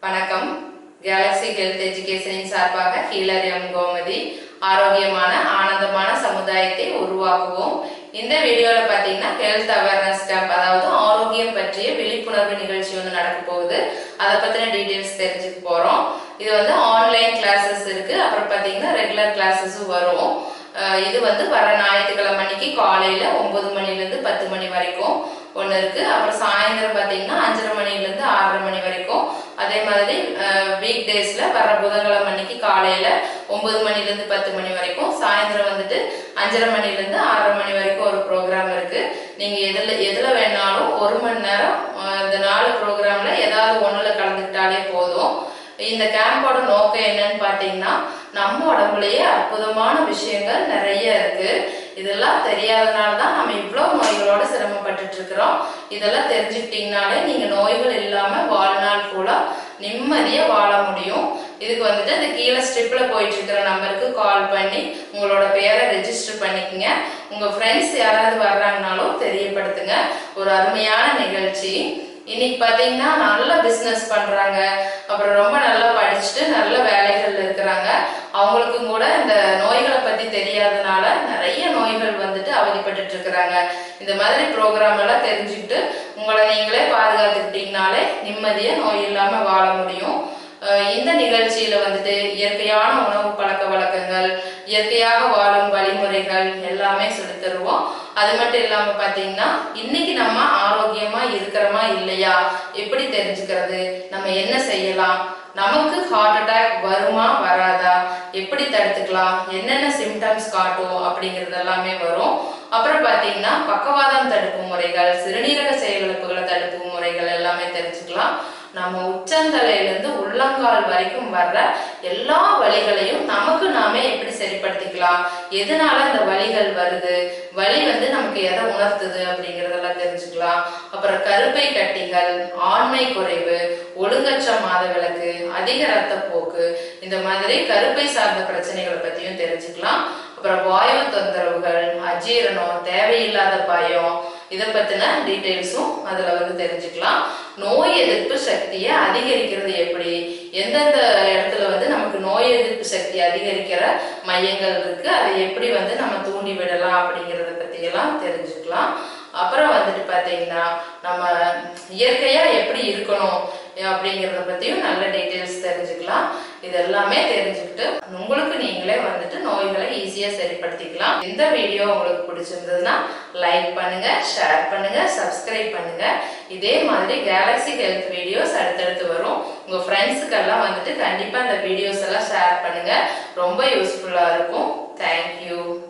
வணக்கம் Galaxy health எஜுகேஷனின் சார்பாக healer M Gomathi ஆரோக்கியமான ஆனந்தமான சமுதாயத்தை உருவாக்குவோம் இந்த வீடியோல பாத்தீங்கன்னா ஹெல்த் அவேர்னஸ் கேம்ப் அதாவது ஆரோக்கியம் பற்றிய விழிப்புணர்வு நிகழ்ச்சி ஒன்று நடக்க போகுது அதை பத்தின டீடைல்ஸ் தெரிஞ்சுக்க போறோம் இது வந்து ஆன்லைன் கிளாஸஸ் இருக்கு அப்புறம் பாத்தீங்கன்னா ரெகுலர் கிளாஸஸும் வரும் அஹ் இது வந்து வர ஞாயிற்றுக்கிழமை அன்னைக்கு காலையில ஒன்பது மணில இருந்து பத்து மணி வரைக்கும் ஒன்று இருக்கு அப்புறம் சாயந்தரம் பார்த்தீங்கன்னா அஞ்சரை மணில இருந்து ஆறரை மணி வரைக்கும் அதே மாதிரி வீக் டேஸ்ல வர புதன்கிழமை அன்னைக்கு காலையில ஒன்பது மணில இருந்து பத்து மணி வரைக்கும் சாயந்தரம் வந்துட்டு அஞ்சரை மணில இருந்து ஆறரை மணி வரைக்கும் ஒரு ப்ரோக்ராம் இருக்கு நீங்க எதுல எதுல வேணாலும் ஒரு மணி நேரம் அஹ் இந்த நாலு ப்ரோக்ராம்ல ஏதாவது ஒண்ணுல கலந்துக்கிட்டாலே போதும் இந்த கேம்போட நோக்கம் என்னன்னு பாத்தீங்கன்னா நம்ம உடம்புலயே அற்புதமான விஷயங்கள் நிறைய இருக்கு இதெல்லாம் தெரியாதனால தான் நம்ம இவ்வளவு நோய்களோட சிரமப்பட்டுட்டு இருக்கிறோம் இதெல்லாம் தெரிஞ்சுக்கிட்டீங்கனாலே நீங்க நோய்கள் இல்லாம வாழ்நாள் ஃபுல்லா நிம்மதியா வாழ முடியும் இதுக்கு வந்துட்டு இந்த கீழே ஸ்ட்ரிப்ல போயிட்டு இருக்கிற நம்பருக்கு கால் பண்ணி உங்களோட பேரை ரெஜிஸ்டர் பண்ணிக்கங்க உங்க ஃப்ரெண்ட்ஸ் யாராவது வர்றாங்கனாலும் தெரியப்படுத்துங்க ஒரு அருமையான நிகழ்ச்சி இன்னைக்கு பாத்தீங்கன்னா நல்ல பிசினஸ் பண்றாங்க அப்புறம் ரொம்ப நல்லா படிச்சுட்டு நல்ல வேலைகள்ல இருக்கிறாங்க அவங்களுக்கும் கூட இந்த நோய்களை பத்தி தெரியாதனால நிறைய நோய்கள் வந்துட்டு அவதிப்பட்டுட்டு இருக்கிறாங்க இந்த மாதிரி ப்ரோக்ராம் எல்லாம் தெரிஞ்சுக்கிட்டு உங்களை நீங்களே பாதுகாத்துக்கிட்டீங்கனாலே நிம்மதியா நோய் இல்லாம வாழ முடியும் அஹ் இந்த நிகழ்ச்சியில வந்துட்டு இயற்கையான உணவு பழக்க வழக்கங்கள் இயற்கையாக வாழும் வழிமுறைகள் எல்லாமே சொல்லித் தருவோம் அது மட்டும் இல்லாம பாத்தீங்கன்னா இன்னைக்கு நம்ம ஆரோக்கியமா இருக்கிறோமா இல்லையா எப்படி தெரிஞ்சுக்கிறது நம்ம என்ன செய்யலாம் நமக்கு ஹார்ட் அட்டாக் வருமா வராதா எப்படி தடுத்துக்கலாம் என்னென்ன சிம்டம்ஸ் காட்டும் அப்படிங்கிறது எல்லாமே வரும் அப்புறம் பாத்தீங்கன்னா பக்கவாதம் தடுப்பு முறைகள் சிறுநீரக செயலிழப்புகளை தடுப்பு முறைகள் எல்லாமே தெரிஞ்சுக்கலாம் நம்ம உச்சந்தலையில இருந்து உள்ளங்கால் வரைக்கும் வர்ற எல்லா வலிகளையும் நமக்கு நாமே எப்படி சரிப்படுத்திக்கலாம் எதனால இந்த வலிகள் வருது வலி வந்து நமக்கு எதை உணர்த்துது அப்படிங்கறதெல்லாம் தெரிஞ்சுக்கலாம் அப்புறம் கருப்பை கட்டிகள் ஆண்மை குறைவு ஒழுங்கற்ற மாதவிலக்கு அதிக ரத்தப்போக்கு இந்த மாதிரி கருப்பை சார்ந்த பிரச்சனைகளை பத்தியும் தெரிஞ்சுக்கலாம் அப்புறம் வாயு தொந்தரவுகள் அஜீரணம் தேவையில்லாத பயம் இதை பத்தின டீட்டெயில்ஸும் அதுல வந்து தெரிஞ்சுக்கலாம் நோய் எதிர்ப்பு சக்தியை அதிகரிக்கிறது எப்படி எந்தெந்த இடத்துல வந்து நமக்கு நோய் எதிர்ப்பு சக்தி அதிகரிக்கிற மையங்கள் இருக்கு அதை எப்படி வந்து நம்ம தூண்டி விடலாம் அப்படிங்கறத பத்தி எல்லாம் தெரிஞ்சுக்கலாம் அப்புறம் வந்துட்டு பாத்தீங்கன்னா நம்ம இயற்கையா எப்படி இருக்கணும் அப்படிங்கறத பத்தியும் நல்ல டீட்டெயில்ஸ் தெரிஞ்சுக்கலாம் இது எல்லாமே தெரிஞ்சுக்கிட்டு உங்களுக்கு நீங்களே வந்துட்டு நோய்களை ஈஸியா சரிப்படுத்திக்கலாம் இந்த வீடியோ உங்களுக்கு பிடிச்சிருந்ததுன்னா லைக் பண்ணுங்க ஷேர் பண்ணுங்க சப்ஸ்கிரைப் பண்ணுங்க இதே மாதிரி கேலக்ஸி ஹெல்த் வீடியோஸ் அடுத்தடுத்து வரும் உங்க ஃப்ரெண்ட்ஸுக்கெல்லாம் வந்துட்டு கண்டிப்பா இந்த வீடியோஸ் எல்லாம் ஷேர் பண்ணுங்க ரொம்ப யூஸ்ஃபுல்லா இருக்கும் தேங்க்யூ